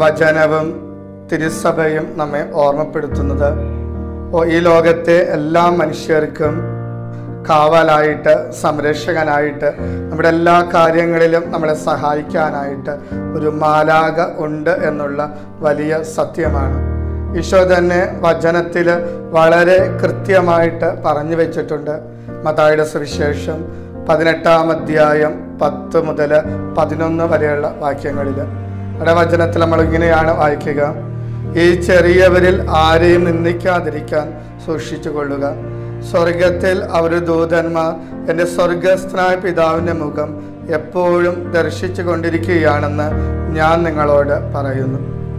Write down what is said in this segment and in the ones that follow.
വചനവും തിരുസഭയും നമ്മെ ഓർമ്മപ്പെടുത്തുന്നത് ഓ ഈ ലോകത്തെ എല്ലാ മനുഷ്യർക്കും കാവലായിട്ട് സംരക്ഷകനായിട്ട് നമ്മുടെ എല്ലാ കാര്യങ്ങളിലും നമ്മളെ സഹായിക്കാനായിട്ട് ഒരു മാലാക ഉണ്ട് എന്നുള്ള വലിയ സത്യമാണ് ഈശോ തന്നെ വചനത്തിൽ വളരെ കൃത്യമായിട്ട് പറഞ്ഞു വെച്ചിട്ടുണ്ട് മതായുടെ സുവിശേഷം പതിനെട്ടാം അധ്യായം പത്ത് മുതൽ പതിനൊന്ന് വരെയുള്ള വാക്യങ്ങളിൽ അവിടെ വചനത്തിൽ നമ്മൾ ഇങ്ങനെയാണ് വായിക്കുക ഈ ചെറിയവരിൽ ആരെയും നിന്ദിക്കാതിരിക്കാൻ സൂക്ഷിച്ചു കൊള്ളുക സ്വർഗത്തിൽ അവർ ദൂതന്മാർ എൻ്റെ സ്വർഗസ്ഥനായ പിതാവിൻ്റെ മുഖം എപ്പോഴും ദർശിച്ചു കൊണ്ടിരിക്കുകയാണെന്ന് ഞാൻ നിങ്ങളോട് പറയുന്നു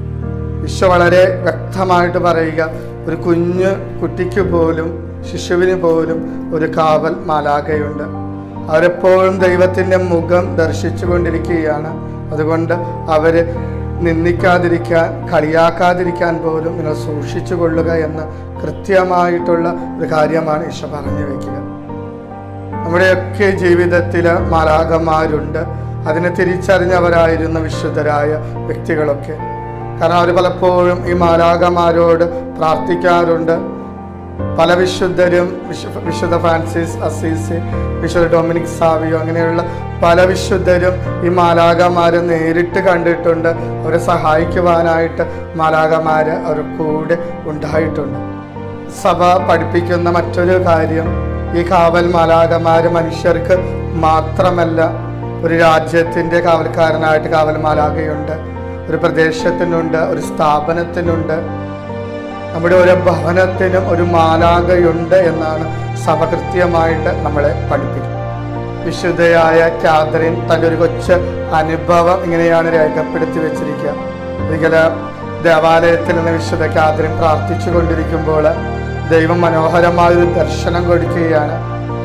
ഈശോ വളരെ വ്യക്തമായിട്ട് പറയുക ഒരു കുഞ്ഞു കുട്ടിക്ക് പോലും ശിശുവിന് പോലും ഒരു കാവൽ മാലാകയുണ്ട് അവരെപ്പോഴും ദൈവത്തിൻ്റെ മുഖം ദർശിച്ചു കൊണ്ടിരിക്കുകയാണ് അതുകൊണ്ട് അവർ നിന്ദിക്കാതിരിക്കാൻ കളിയാക്കാതിരിക്കാൻ പോലും നിങ്ങൾ സൂക്ഷിച്ചു കൊള്ളുക എന്ന് കൃത്യമായിട്ടുള്ള ഒരു കാര്യമാണ് ഈശോ പറഞ്ഞു വയ്ക്കുക നമ്മുടെയൊക്കെ ജീവിതത്തിൽ മാലാകന്മാരുണ്ട് അതിനെ തിരിച്ചറിഞ്ഞവരായിരുന്ന വിശുദ്ധരായ വ്യക്തികളൊക്കെ കാരണം അവർ പലപ്പോഴും ഈ മാലാകന്മാരോട് പ്രാർത്ഥിക്കാറുണ്ട് പല വിശുദ്ധരും വിശു വിശുദ്ധ ഫ്രാൻസിസ് അസീസി വിശുദ്ധ ഡൊമിനിക് സാവിയോ അങ്ങനെയുള്ള പല വിശുദ്ധരും ഈ മാലാകമാരെ നേരിട്ട് കണ്ടിട്ടുണ്ട് അവരെ സഹായിക്കുവാനായിട്ട് മാലാകമാര് അവർ കൂടെ ഉണ്ടായിട്ടുണ്ട് സഭ പഠിപ്പിക്കുന്ന മറ്റൊരു കാര്യം ഈ കാവൽ മാലാകമാര് മനുഷ്യർക്ക് മാത്രമല്ല ഒരു രാജ്യത്തിൻ്റെ കാവൽക്കാരനായിട്ട് കാവൽ മാലാകയുണ്ട് ഒരു പ്രദേശത്തിനുണ്ട് ഒരു സ്ഥാപനത്തിനുണ്ട് നമ്മുടെ ഒരു ഭവനത്തിനും ഒരു മാലാകയുണ്ട് എന്നാണ് സഭ കൃത്യമായിട്ട് നമ്മളെ പഠിപ്പിക്കുന്നത് വിശുദ്ധയായ കാതറിൻ തൻ്റെ ഒരു കൊച്ച് അനുഭവം ഇങ്ങനെയാണ് രേഖപ്പെടുത്തി വെച്ചിരിക്കുക ഒരിക്കൽ ദേവാലയത്തിൽ നിന്ന് വിശുദ്ധ കാതറിൻ പ്രാർത്ഥിച്ചു കൊണ്ടിരിക്കുമ്പോൾ ദൈവം മനോഹരമായ ഒരു ദർശനം കൊടുക്കുകയാണ്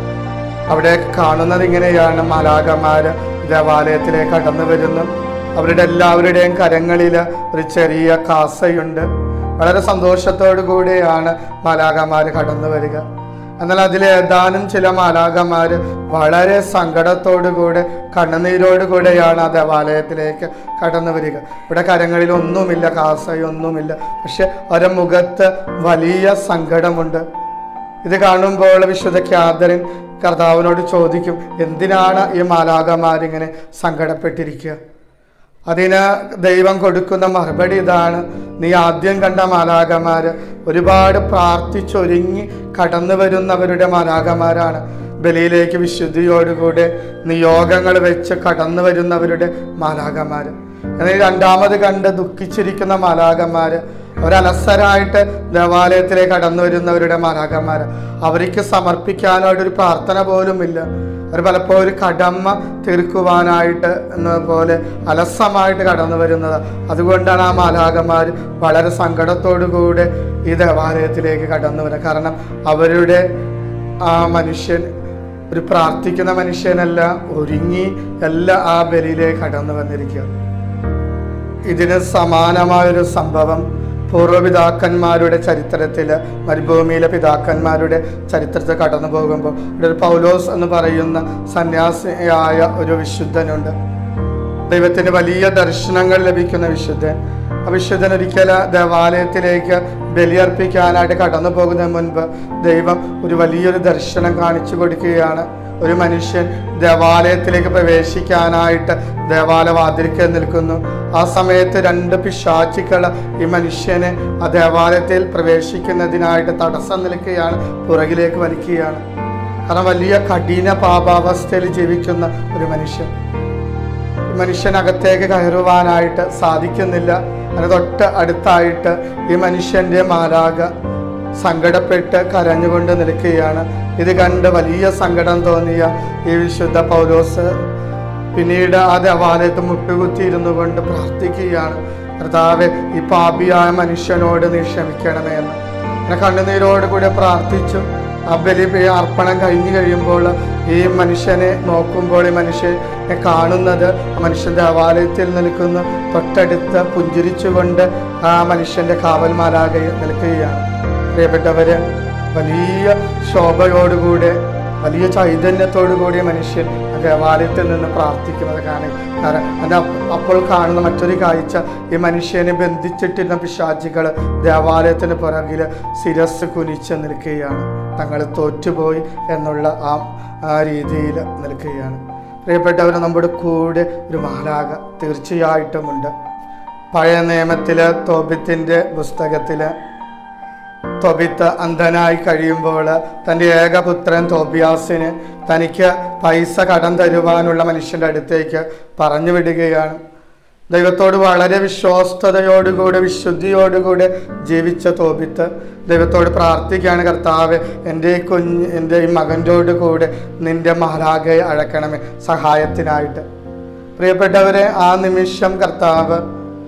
അവിടെ കാണുന്നത് ഇങ്ങനെയാണ് മാലാകമാര് ദേവാലയത്തിലേക്ക് കടന്നു വരുന്നു അവരുടെ എല്ലാവരുടെയും കരങ്ങളിൽ ഒരു ചെറിയ കാസയുണ്ട് വളരെ സന്തോഷത്തോടു കൂടിയാണ് മാലാകമാർ കടന്നു വരിക എന്നാൽ അതിൽ ഏതാനും ചില മാലാകമാർ വളരെ സങ്കടത്തോടു കൂടെ കണ്ണുനീരോടു കൂടെയാണ് ആ ദേവാലയത്തിലേക്ക് കടന്നു വരിക ഇവിടെ കരങ്ങളിൽ ഒന്നുമില്ല കാസയൊന്നുമില്ല പക്ഷെ അവരുടെ മുഖത്ത് വലിയ സങ്കടമുണ്ട് ഇത് കാണുമ്പോൾ വിശുദ്ധ ക്യാദറിൻ കർത്താവിനോട് ചോദിക്കും എന്തിനാണ് ഈ മാലാകമാരിങ്ങനെ സങ്കടപ്പെട്ടിരിക്കുക അതിന് ദൈവം കൊടുക്കുന്ന മറുപടി ഇതാണ് നീ ആദ്യം കണ്ട മാലാകമാര് ഒരുപാട് പ്രാർത്ഥിച്ചൊരുങ്ങി കടന്നു വരുന്നവരുടെ മാലാകമാരാണ് ബലിയിലേക്ക് വിശുദ്ധിയോടുകൂടെ നിയോഗങ്ങൾ വെച്ച് കടന്നു വരുന്നവരുടെ മാലാകമാര് എന്നാൽ രണ്ടാമത് കണ്ട് ദുഃഖിച്ചിരിക്കുന്ന മാലാകന്മാര് അവരലസരായിട്ട് ദേവാലയത്തിലേക്ക് കടന്നു വരുന്നവരുടെ മാലാകന്മാര് അവർക്ക് സമർപ്പിക്കാനായിട്ടൊരു പ്രാർത്ഥന പോലും ഇല്ല അവർ പലപ്പോഴും ഒരു കടമ തീർക്കുവാനായിട്ട് എന്ന പോലെ അലസമായിട്ട് കടന്നു വരുന്നത് അതുകൊണ്ടാണ് ആ മാലാകന്മാർ വളരെ സങ്കടത്തോടു കൂടെ ഈ ദേവാലയത്തിലേക്ക് കടന്നു വരുന്നത് കാരണം അവരുടെ ആ മനുഷ്യൻ ഒരു പ്രാർത്ഥിക്കുന്ന മനുഷ്യനല്ല ഒരുങ്ങി എല്ലാ ആ ബലിയിലേക്ക് കടന്നു വന്നിരിക്കുക ഇതിന് സമാനമായൊരു സംഭവം പൂർവ്വപിതാക്കന്മാരുടെ ചരിത്രത്തിൽ മരുഭൂമിയിലെ പിതാക്കന്മാരുടെ ചരിത്രത്തിൽ കടന്നു പോകുമ്പോൾ ഇവിടെ ഒരു പൗലോസ് എന്ന് പറയുന്ന സന്യാസിയായ ഒരു വിശുദ്ധനുണ്ട് ദൈവത്തിന് വലിയ ദർശനങ്ങൾ ലഭിക്കുന്ന വിശുദ്ധൻ ആ വിശുദ്ധൻ ഒരിക്കൽ ദേവാലയത്തിലേക്ക് ബലിയർപ്പിക്കാനായിട്ട് കടന്നു പോകുന്നതിന് മുൻപ് ദൈവം ഒരു വലിയൊരു ദർശനം കാണിച്ചു കൊടുക്കുകയാണ് ഒരു മനുഷ്യൻ ദേവാലയത്തിലേക്ക് പ്രവേശിക്കാനായിട്ട് ദേവാലയ വാതിൽക്കൽ നിൽക്കുന്നു ആ സമയത്ത് രണ്ട് പിശാചിക്കൾ ഈ മനുഷ്യനെ ആ ദേവാലയത്തിൽ പ്രവേശിക്കുന്നതിനായിട്ട് തടസ്സം നിൽക്കുകയാണ് പുറകിലേക്ക് വലിക്കുകയാണ് കാരണം വലിയ കഠിന പാപാവസ്ഥയിൽ ജീവിക്കുന്ന ഒരു മനുഷ്യൻ ഈ മനുഷ്യനകത്തേക്ക് കയറുവാനായിട്ട് സാധിക്കുന്നില്ല അതിന് തൊട്ട് അടുത്തായിട്ട് ഈ മനുഷ്യന്റെ മാലാക സങ്കടപ്പെട്ട് കരഞ്ഞുകൊണ്ട് നിൽക്കുകയാണ് ഇത് കണ്ട് വലിയ സങ്കടം തോന്നിയ ഈ വിശുദ്ധ പൗലോസ് പിന്നീട് ആ ദേവാലയത്ത് മുട്ടുകുത്തിയിരുന്നു കൊണ്ട് പ്രാർത്ഥിക്കുകയാണ് കർത്താവെ ഈ പാപിയായ മനുഷ്യനോട് നീ ക്ഷമിക്കണമേ എന്ന് അങ്ങനെ കണ്ണുനീരോട് കൂടെ പ്രാർത്ഥിച്ചു ആ ബലി അർപ്പണം കഴിഞ്ഞു കഴിയുമ്പോൾ ഈ മനുഷ്യനെ നോക്കുമ്പോൾ ഈ മനുഷ്യനെ കാണുന്നത് ആ മനുഷ്യൻ ദേവാലയത്തിൽ നിൽക്കുന്ന തൊട്ടടുത്ത് പുഞ്ചിരിച്ചുകൊണ്ട് ആ മനുഷ്യന്റെ കാവൽമാരാകെ നിൽക്കുകയാണ് പ്രിയപ്പെട്ടവര് വലിയ ശോഭയോടുകൂടെ വലിയ ചൈതന്യത്തോടു കൂടിയ മനുഷ്യൻ ആ ദേവാലയത്തിൽ നിന്ന് പ്രാർത്ഥിക്കുന്നത് കാണും കാരണം അത് അപ്പ- അപ്പോൾ കാണുന്ന മറ്റൊരു കാഴ്ച ഈ മനുഷ്യനെ ബന്ധിച്ചിട്ടിരുന്ന പിശാചികൾ ദേവാലയത്തിന് പുറകിൽ ശിരസ് കുനിച്ച് നിൽക്കുകയാണ് തങ്ങൾ തോറ്റുപോയി എന്നുള്ള ആ ആ രീതിയിൽ നിൽക്കുകയാണ് പ്രിയപ്പെട്ടവർ നമ്മുടെ കൂടെ ഒരു മാലാക തീർച്ചയായിട്ടുമുണ്ട് പഴയ നിയമത്തിലെ തോബിത്തിൻ്റെ പുസ്തകത്തിൽ തൊബിത്ത് അന്ധനായി കഴിയുമ്പോൾ തൻ്റെ ഏകപുത്രൻ തോബിയാസിന് തനിക്ക് പൈസ കടം തരുവാനുള്ള മനുഷ്യൻ്റെ അടുത്തേക്ക് പറഞ്ഞു വിടുകയാണ് ദൈവത്തോട് വളരെ വിശ്വസ്തയോടുകൂടെ വിശുദ്ധിയോടുകൂടെ ജീവിച്ച തോബിത്ത് ദൈവത്തോട് പ്രാർത്ഥിക്കുകയാണ് കർത്താവ് എൻ്റെ ഈ കുഞ്ഞ് എൻ്റെ ഈ മകൻ്റോട് കൂടെ നിൻ്റെ മഹാരാഗയെ അഴക്കണമേ സഹായത്തിനായിട്ട് പ്രിയപ്പെട്ടവരെ ആ നിമിഷം കർത്താവ്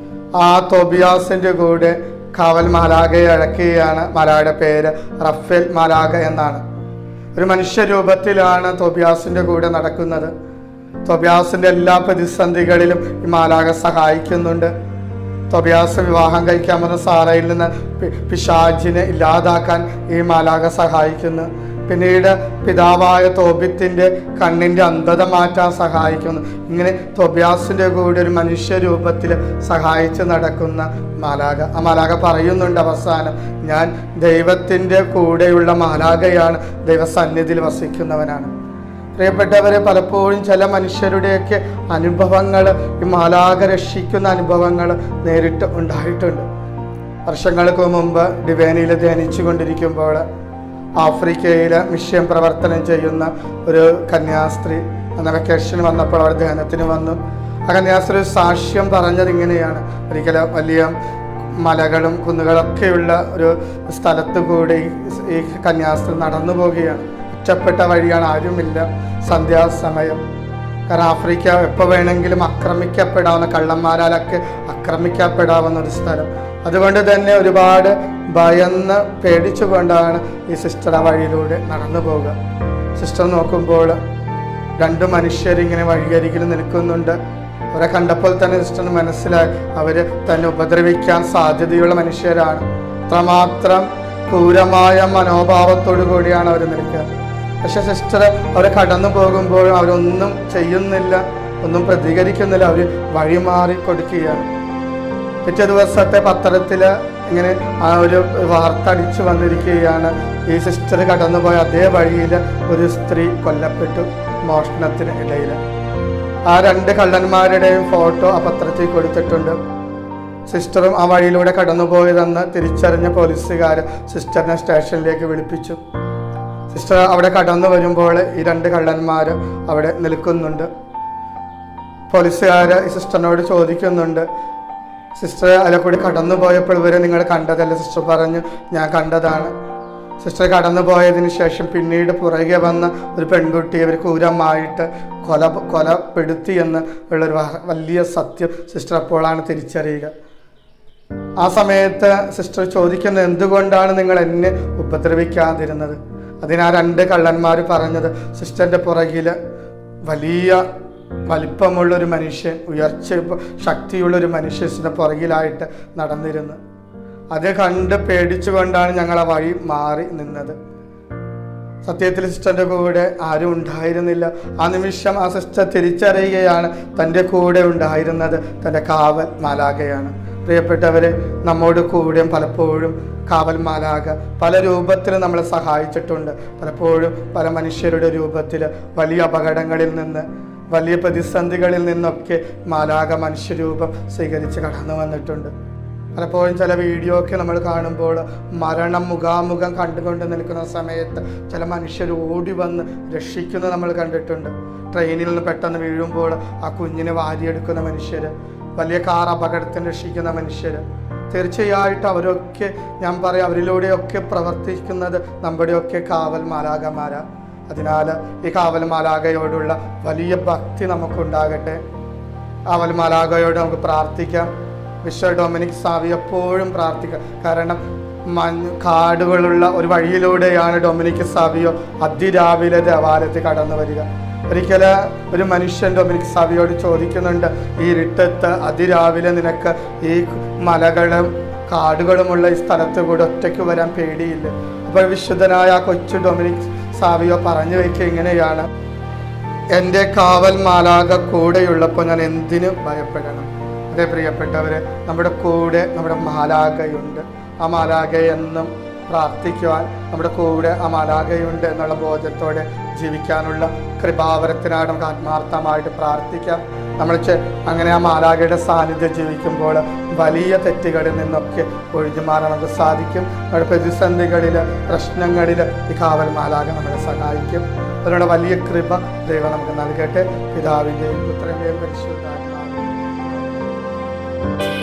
ആ തോബിയാസിൻ്റെ കൂടെ കാവൽ മാലാഗയെ അഴക്കുകയാണ് മാലായുടെ പേര് റഫേൽ മാലാഗ എന്നാണ് ഒരു മനുഷ്യരൂപത്തിലാണ് തോബിയാസിൻ്റെ കൂടെ നടക്കുന്നത് തോബിയാസിൻ്റെ എല്ലാ പ്രതിസന്ധികളിലും ഈ മാലാഗ സഹായിക്കുന്നുണ്ട് തോബിയാസ് വിവാഹം കഴിക്കാൻ വന്ന സാറയിൽ നിന്ന് പി- പിശാചിനെ ഇല്ലാതാക്കാൻ ഈ മാലാഗ സഹായിക്കുന്നു പിന്നീട് പിതാവായ തോബിത്തിൻ്റെ കണ്ണിൻ്റെ അന്ധത മാറ്റാൻ സഹായിക്കുന്നു ഇങ്ങനെ തോബിയാസിൻ്റെ കൂടെ ഒരു മനുഷ്യ രൂപത്തിൽ സഹായിച്ച് നടക്കുന്ന മാലാക ആ മാലാക പറയുന്നുണ്ട് അവസാനം ഞാൻ ദൈവത്തിൻ്റെ കൂടെയുള്ള മാലാകയാണ് ദൈവസന്നിധിയിൽ വസിക്കുന്നവനാണ് പ്രിയപ്പെട്ടവരെ പലപ്പോഴും ചില മനുഷ്യരുടെയൊക്കെ അനുഭവങ്ങൾ ഈ മാലാക രക്ഷിക്കുന്ന അനുഭവങ്ങൾ നേരിട്ട് ഉണ്ടായിട്ടുണ്ട് വർഷങ്ങൾക്ക് മുമ്പ് ഡിവേനിയിൽ ധ്യാനിച്ചു കൊണ്ടിരിക്കുമ്പോൾ ആഫ്രിക്കയിൽ മിഷൻ പ്രവർത്തനം ചെയ്യുന്ന ഒരു കന്യാസ്ത്രീ അന്ന് വെക്കേഷൻ വന്നപ്പോൾ അവർ ധ്യാനത്തിന് വന്നു ആ കന്യാസ്ത്രീ ഒരു സാക്ഷ്യം പറഞ്ഞത് ഇങ്ങനെയാണ് ഒരിക്കലും വലിയ മലകളും കുന്നുകളൊക്കെയുള്ള ഒരു സ്ഥലത്ത് കൂടി ഈ- ഈ കന്യാസ്ത്രീ നടന്നു പോവുകയാണ് ഒറ്റപ്പെട്ട വഴിയാണ് ആരുമില്ല സന്ധ്യാസമയം കാരണം ആഫ്രിക്ക എപ്പോൾ വേണമെങ്കിലും ആക്രമിക്കപ്പെടാവുന്ന കള്ളന്മാരാലൊക്കെ ആക്രമിക്കപ്പെടാവുന്ന ഒരു സ്ഥലം അതുകൊണ്ട് തന്നെ ഒരുപാട് ഭയന്ന് പേടിച്ചുകൊണ്ടാണ് ഈ സിസ്റ്റർ ആ വഴിയിലൂടെ നടന്നു പോവുക സിസ്റ്റർ നോക്കുമ്പോൾ രണ്ട് മനുഷ്യരിങ്ങനെ വഴിയരികിൽ നിൽക്കുന്നുണ്ട് അവരെ കണ്ടപ്പോൾ തന്നെ സിസ്റ്ററിന് മനസ്സിലായി അവർ തന്നെ ഉപദ്രവിക്കാൻ സാധ്യതയുള്ള മനുഷ്യരാണ് അത്രമാത്രം ക്രൂരമായ മനോഭാവത്തോടു കൂടിയാണ് അവർ നിൽക്കുക പക്ഷെ സിസ്റ്റർ അവരെ കടന്നു പോകുമ്പോഴും അവരൊന്നും ചെയ്യുന്നില്ല ഒന്നും പ്രതികരിക്കുന്നില്ല അവർ വഴിമാറി കൊടുക്കുകയാണ് പിറ്റേ ദിവസത്തെ പത്രത്തിൽ ഇങ്ങനെ ആ ഒരു വാർത്ത അടിച്ചു വന്നിരിക്കുകയാണ് ഈ സിസ്റ്റർ കടന്നുപോയ അതേ വഴിയിൽ ഒരു സ്ത്രീ കൊല്ലപ്പെട്ടു മോഷണത്തിന് ഇടയിൽ ആ രണ്ട് കള്ളന്മാരുടെയും ഫോട്ടോ ആ പത്രത്തിൽ കൊടുത്തിട്ടുണ്ട് സിസ്റ്ററും ആ വഴിയിലൂടെ കടന്നുപോയതെന്ന് തിരിച്ചറിഞ്ഞ പോലീസുകാർ സിസ്റ്ററിനെ സ്റ്റേഷനിലേക്ക് വിളിപ്പിച്ചു സിസ്റ്റർ അവിടെ കടന്നു വരുമ്പോൾ ഈ രണ്ട് കള്ളന്മാർ അവിടെ നിൽക്കുന്നുണ്ട് പോലീസുകാർ ഈ സിസ്റ്ററിനോട് ചോദിക്കുന്നുണ്ട് സിസ്റ്റർ അതിലെ കൂടി കടന്നു പോയപ്പോൾ ഇവരെ നിങ്ങൾ കണ്ടതല്ല സിസ്റ്റർ പറഞ്ഞു ഞാൻ കണ്ടതാണ് സിസ്റ്റർ കടന്നു പോയതിന് ശേഷം പിന്നീട് പുറകെ വന്ന ഒരു പെൺകുട്ടിയെ ഇവർ ക്രൂരമായിട്ട് കൊല കൊലപ്പെടുത്തി എന്ന് ഉള്ളൊരു വ- വലിയ സത്യം സിസ്റ്റർ അപ്പോഴാണ് തിരിച്ചറിയുക ആ സമയത്ത് സിസ്റ്റർ ചോദിക്കുന്നത് എന്തുകൊണ്ടാണ് നിങ്ങൾ എന്നെ ഉപദ്രവിക്കാതിരുന്നത് അതിന് ആ രണ്ട് കള്ളന്മാർ പറഞ്ഞത് സിസ്റ്ററിൻ്റെ പുറകിൽ വലിയ വലിപ്പമുള്ള ഒരു മനുഷ്യൻ ഉയർച്ച ശക്തിയുള്ള ഒരു മനുഷ്യൻ്റെ പുറകിലായിട്ട് നടന്നിരുന്നു അത് കണ്ട് പേടിച്ചുകൊണ്ടാണ് ഞങ്ങൾ ആ വഴി മാറി നിന്നത് സത്യത്തിൽ സിസ്റ്ററിൻ്റെ കൂടെ ആരും ഉണ്ടായിരുന്നില്ല ആ നിമിഷം ആ സിസ്റ്റർ തിരിച്ചറിയുകയാണ് തൻ്റെ കൂടെ ഉണ്ടായിരുന്നത് തൻ്റെ കാവൽ മാലാകയാണ് പ്രിയപ്പെട്ടവരെ നമ്മോട് കൂടെയും പലപ്പോഴും കാവൽ മാലാക പല രൂപത്തിൽ നമ്മളെ സഹായിച്ചിട്ടുണ്ട് പലപ്പോഴും പല മനുഷ്യരുടെ രൂപത്തിൽ വലിയ അപകടങ്ങളിൽ നിന്ന് വലിയ പ്രതിസന്ധികളിൽ നിന്നൊക്കെ മാലാക മനുഷ്യരൂപം സ്വീകരിച്ച് കടന്നു വന്നിട്ടുണ്ട് പലപ്പോഴും ചില വീഡിയോ ഒക്കെ നമ്മൾ കാണുമ്പോൾ മരണം മുഖാമുഖം കണ്ടുകൊണ്ട് നിൽക്കുന്ന സമയത്ത് ചില മനുഷ്യർ ഓടി വന്ന് രക്ഷിക്കുന്നത് നമ്മൾ കണ്ടിട്ടുണ്ട് ട്രെയിനിൽ നിന്ന് പെട്ടെന്ന് വീഴുമ്പോൾ ആ കുഞ്ഞിനെ വാരിയെടുക്കുന്ന മനുഷ്യർ വലിയ കാർ അപകടത്തിന് രക്ഷിക്കുന്ന മനുഷ്യർ തീർച്ചയായിട്ടും അവരൊക്കെ ഞാൻ പറയാം അവരിലൂടെയൊക്കെ പ്രവർത്തിക്കുന്നത് നമ്മുടെയൊക്കെ കാവൽ മാലാകമാരാ അതിനാൽ ഈ കാവൽ മാലാകയോടുള്ള വലിയ ഭക്തി നമുക്കുണ്ടാകട്ടെ കാവൽ മാലാകയോട് നമുക്ക് പ്രാർത്ഥിക്കാം വിശ്വ ഡൊമിനിക് സാവി എപ്പോഴും പ്രാർത്ഥിക്കുക കാരണം മഞ്ഞ് കാടുകളുള്ള ഒരു വഴിയിലൂടെയാണ് ഡൊമിനിക് സാവിയോ അതിരാവിലെ ദേവാലയത്തിൽ കടന്നു വരിക ഒരിക്കൽ ഒരു മനുഷ്യൻ ഡൊമിനിക് സാവിയോട് ചോദിക്കുന്നുണ്ട് ഈ ഇരുട്ടത്ത് അതിരാവിലെ നിനക്ക് ഈ മലകളും കാടുകളുമുള്ള ഈ സ്ഥലത്ത് കൂടെ ഒറ്റയ്ക്ക് വരാൻ പേടിയില്ല അപ്പോൾ വിശുദ്ധനായ ആ കൊച്ചു ഡൊമിനിക് സാവിയോ പറഞ്ഞു വയ്ക്കുക ഇങ്ങനെയാണ് എൻ്റെ കാവൽ മാലാക കൂടെയുള്ളപ്പോൾ ഞാൻ എന്തിനു ഭയപ്പെടണം അതേ പ്രിയപ്പെട്ടവരെ നമ്മുടെ കൂടെ നമ്മുടെ മാലാകയുണ്ട് ആ മാലാകയെ എന്നും പ്രാർത്ഥിക്കുവാൻ നമ്മുടെ കൂടെ ആ മാലാകയുണ്ട് എന്നുള്ള ബോധത്തോടെ ജീവിക്കാനുള്ള കൃപാവരത്തിനായി നമുക്ക് ആത്മാർത്ഥമായിട്ട് പ്രാർത്ഥിക്കാം നമ്മൾ ചെ- അങ്ങനെ ആ മാലാകയുടെ സാന്നിധ്യം ജീവിക്കുമ്പോൾ വലിയ തെറ്റുകളിൽ നിന്നൊക്കെ ഒഴിഞ്ഞു മാറാൻ നമുക്ക് സാധിക്കും നമ്മുടെ പ്രതിസന്ധികളിൽ പ്രശ്നങ്ങളിൽ ഈ കാവൽ മാലാക നമ്മളെ സഹായിക്കും അതിനുള്ള വലിയ കൃപ ദൈവം നമുക്ക് നൽകട്ടെ പിതാവിൻ്റെയും പുത്രൻ്റെയും പരിശുദ്ധാത്മാവിൻ്റെയും